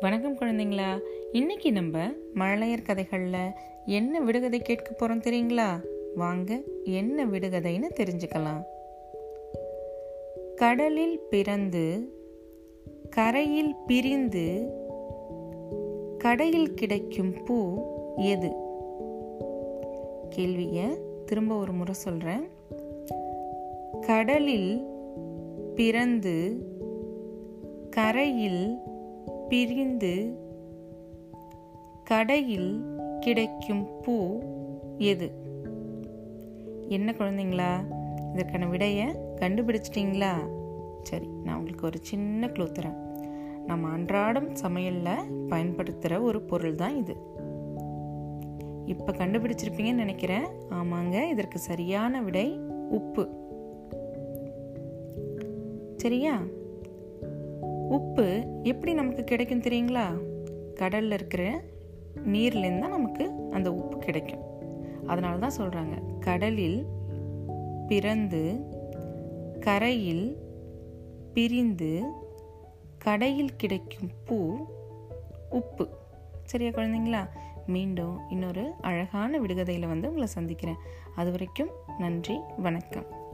வணக்கம் குழந்தைங்களா இன்னைக்கு நம்ம மழலையர் கதைகளில் என்ன விடுகதை கேட்க போகிறோம் தெரியுங்களா வாங்க என்ன விடுகதைன்னு தெரிஞ்சுக்கலாம் கடலில் பிறந்து கரையில் பிரிந்து கடையில் கிடைக்கும் பூ எது கேள்வியை திரும்ப ஒரு முறை சொல்கிறேன் கடலில் பிறந்து கரையில் பிரிந்து கடையில் கிடைக்கும் பூ எது என்ன குழந்தைங்களா இதற்கான விடையை கண்டுபிடிச்சிட்டிங்களா சரி நான் உங்களுக்கு ஒரு சின்ன க்ளூ தரேன் நம்ம அன்றாடம் சமையலில் பயன்படுத்துகிற ஒரு பொருள் தான் இது இப்போ கண்டுபிடிச்சிருப்பீங்கன்னு நினைக்கிறேன் ஆமாங்க இதற்கு சரியான விடை உப்பு சரியா உப்பு எப்படி நமக்கு கிடைக்கும் தெரியுங்களா கடலில் இருக்கிற நீர்லேருந்து தான் நமக்கு அந்த உப்பு கிடைக்கும் அதனால தான் சொல்கிறாங்க கடலில் பிறந்து கரையில் பிரிந்து கடையில் கிடைக்கும் பூ உப்பு சரியா குழந்தைங்களா மீண்டும் இன்னொரு அழகான விடுகதையில் வந்து உங்களை சந்திக்கிறேன் அது வரைக்கும் நன்றி வணக்கம்